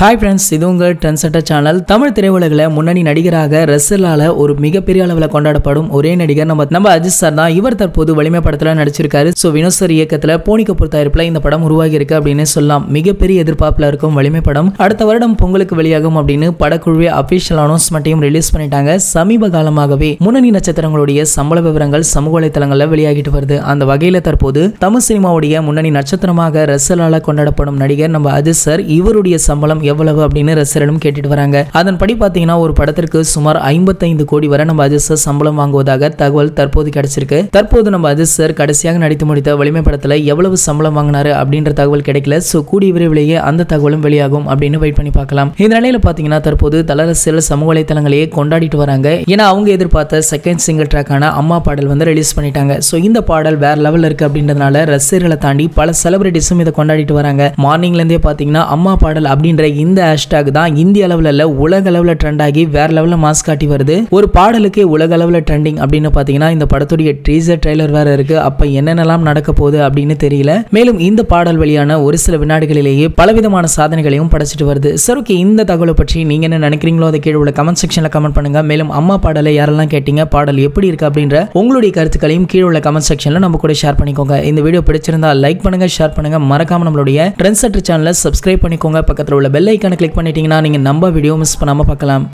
hi friends இது உங்கள் trend செட்டர் channel Tamil திரையுலகில் முன்னணி நடிகராக ரசலால ஒரு மிகப்பெரிய அளவில் கொண்டாடப்படும் ஒரே நடிகர் நம்ம நம்ம அஜித் சார் தான் இவர் தற்போது வலிமை படத்தில் நடிச்சிருக்காரு ஸோ வினோத் சார் இயக்கத்தில் போனி கபூர் தயாரிப்பில் இந்த படம் உருவாகி இருக்கு அப்படின்னு சொல்லலாம் மிகப்பெரிய எதிர்பார்ப்பில் இருக்கும் வலிமை படம் அடுத்த வருடம் பொங்கலுக்கு வெளியாகும் அப்படின்னு படக்குழுவே அபிஷியல் அனௌன்ஸ்மெண்ட்டையும் ரிலீஸ் பண்ணிட்டாங்க சமீப காலமாகவே முன்னணி நட்சத்திரங்களுடைய சம்பள விவரங்கள் சமூக வலைத்தளங்களில் வெளியாகிட்டு வருது அந்த வகையில் தற்போது தமிழ் சினிமாவுடைய முன்னணி நட்சத்திரமாக ரசலால கொண்டாடப்படும் நடிகர் நம்ம அஜித் சார் இவருடைய சம்பளம் எவ்வளவு அப்படின்னு ரசிகர்களும் கேட்டுட்டு வராங்க அதன்படி பார்த்தீங்கன்னா ஒரு படத்திற்கு சுமார் ஐம்பத்தைந்து கோடி வரை நம்ம அஜித் சார் சம்பளம் வாங்குவதாக தகவல் தற்போது கிடைச்சிருக்கு தற்போது நம்ம அஜித் சார் கடைசியாக நடித்து முடித்த வலிமை படத்தில் எவ்வளவு சம்பளம் வாங்கினாரு அப்படின்ற தகவல் கிடைக்கல ஸோ கூடிய விரைவிலேயே அந்த தகவலும் வெளியாகும் அப்படின்னு வெயிட் பண்ணி பார்க்கலாம் இந்த நிலையில பார்த்தீங்கன்னா தற்போது தலரசியல் சமூக வலைத்தளங்களையே கொண்டாடிட்டு வராங்க ஏன்னா அவங்க எதிர்பார்த்த செகண்ட் சிங்கிள் ட்ராக்கான அம்மா பாடல் வந்து ரிலீஸ் பண்ணிட்டாங்க ஸோ இந்த பாடல் வேற லெவலில் இருக்கு அப்படின்றதுனால ரசிகர்களை தாண்டி பல செலிபிரிட்டிஸும் இதை கொண்டாடிட்டு வராங்க மார்னிங்ல இருந்தே பார்த்தீங்கன்னா அம்மா பாடல் அப்படின்ற இந்த ஹேஷ்டாக் தான் இந்திய அளவில் இல்ல உலக அளவில் ட்ரெண்ட் ஆகி வேற லெவலில் மாஸ் காட்டி வருது ஒரு பாடலுக்கு உலக அளவில் ட்ரெண்டிங் அப்படின்னு பார்த்தீங்கன்னா இந்த படத்துடைய ட்ரீசர் ட்ரெய்லர் வேற இருக்கு அப்ப என்னென்னலாம் நடக்க போகுது அப்படின்னு தெரியல மேலும் இந்த பாடல் வெளியான ஒரு சில வினாடிகளிலேயே பலவிதமான சாதனைகளையும் படைச்சிட்டு வருது சரி ஓகே இந்த தகவலை பற்றி நீங்க என்ன நினைக்கிறீங்களோ அதை கீழே உள்ள கமெண்ட் செக்ஷன்ல கமெண்ட் பண்ணுங்க மேலும் அம்மா பாடலை யாரெல்லாம் கேட்டீங்க பாடல் எப்படி இருக்கு அப்படின்ற உங்களுடைய கருத்துக்களையும் கீழே உள்ள கமெண்ட் செக்ஷன்ல நம்ம கூட ஷேர் பண்ணிக்கோங்க இந்த வீடியோ பிடிச்சிருந்தா லைக் பண்ணுங்க ஷேர் பண்ணுங்க மறக்காம நம்மளுடைய ட்ரெண்ட் செட்டர் சேனலை சப்ஸ்கிரைப் பண்ணிக்கோங்க பக்கத்தில் உள்ள பெல் ஐக்கானை கிளிக் பண்ணிட்டீங்கன்னா நீங்க நம்ம வீடியோ மிஸ் பண்ணாம பார்க்கலாம்